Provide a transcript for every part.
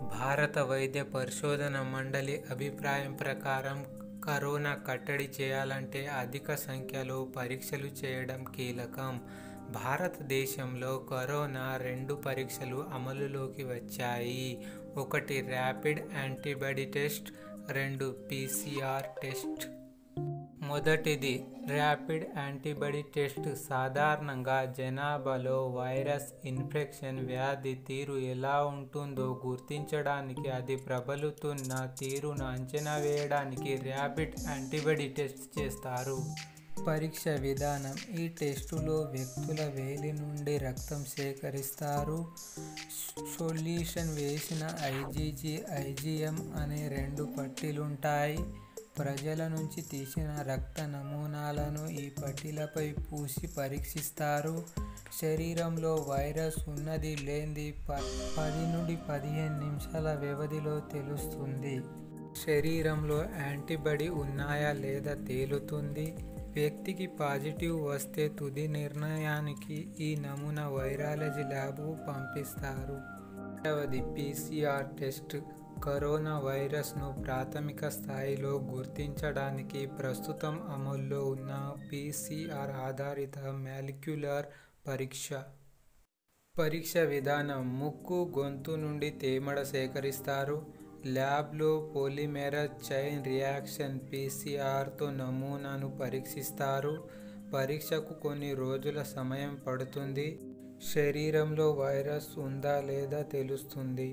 భారత వైద్య పరిశోధన మండలి అభిప్రాయం ప్రకారం కరోనా కట్టడి చేయాలంటే అధిక సంఖ్యలో పరీక్షలు చేయడం కీలకం భారతదేశంలో కరోనా రెండు పరీక్షలు అమలులోకి వచ్చాయి ఒకటి ర్యాపిడ్ యాంటీబాడీ టెస్ట్ రెండు పీసీఆర్ టెస్ట్ మొదటిది ర్యాపిడ్ యాంటీబాడీ టెస్ట్ సాధారణంగా జనాభాలో వైరస్ ఇన్ఫెక్షన్ వ్యాధి తీరు ఎలా ఉంటుందో గుర్తించడానికి అది ప్రబలుతున్న తీరును అంచనా వేయడానికి ర్యాపిడ్ యాంటీబాడీ టెస్ట్ చేస్తారు పరీక్ష విధానం ఈ టెస్టులో వ్యక్తుల వేలి నుండి రక్తం సేకరిస్తారు సొల్యూషన్ వేసిన ఐజీజీ ఐజీఎం అనే రెండు పట్టీలుంటాయి ప్రజల నుంచి తీసిన రక్త నమూనాలను ఈ పట్టీలపై పూసి పరీక్షిస్తారు శరీరంలో వైరస్ ఉన్నది లేనిది ప పది నుండి పదిహేను నిమిషాల వ్యవధిలో తెలుస్తుంది శరీరంలో యాంటీబాడీ ఉన్నాయా లేదా తేలుతుంది వ్యక్తికి పాజిటివ్ వస్తే తుది నిర్ణయానికి ఈ నమూనా వైరాలజీ ల్యాబ్కు పంపిస్తారు రెండవది పీసీఆర్ టెస్ట్ కరోనా వైరస్ను ప్రాథమిక స్థాయిలో గుర్తించడానికి ప్రస్తుతం అమల్లో ఉన్న పీసీఆర్ ఆధారిత మాలిక్యులర్ పరీక్ష పరీక్ష విధానం ముక్కు గొంతు నుండి తేమడ సేకరిస్తారు ల్యాబ్లో పోలిమెరస్ చైన్ రియాక్షన్ పీసీఆర్తో నమూనాను పరీక్షిస్తారు పరీక్షకు కొన్ని రోజుల సమయం పడుతుంది శరీరంలో వైరస్ ఉందా లేదా తెలుస్తుంది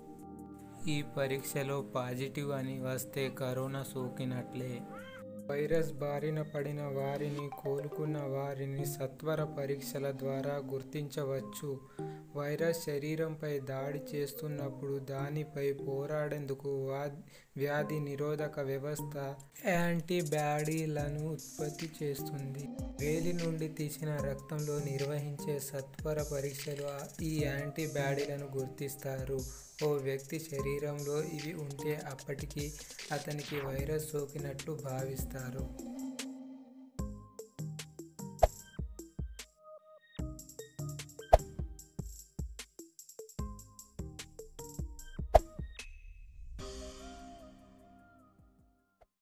ఈ పరీక్షలో పాజిటివ్ అని వస్తే కరోనా సోకినట్లే వైరస్ బారిన పడిన వారిని కోలుకున్న వారిని సత్వర పరీక్షల ద్వారా గుర్తించవచ్చు వైరస్ శరీరంపై దాడి చేస్తున్నప్పుడు దానిపై పోరాడేందుకు వ్యాధి నిరోధక వ్యవస్థ యాంటీబాడీలను ఉత్పత్తి చేస్తుంది వేలి నుండి తీసిన రక్తంలో నిర్వహించే సత్వర పరీక్షలు ఈ యాంటీబాడీలను గుర్తిస్తారు ఓ వ్యక్తి శరీరంలో ఇవి ఉంటే అప్పటికి అతనికి వైరస్ సోకినట్లు భావిస్తారు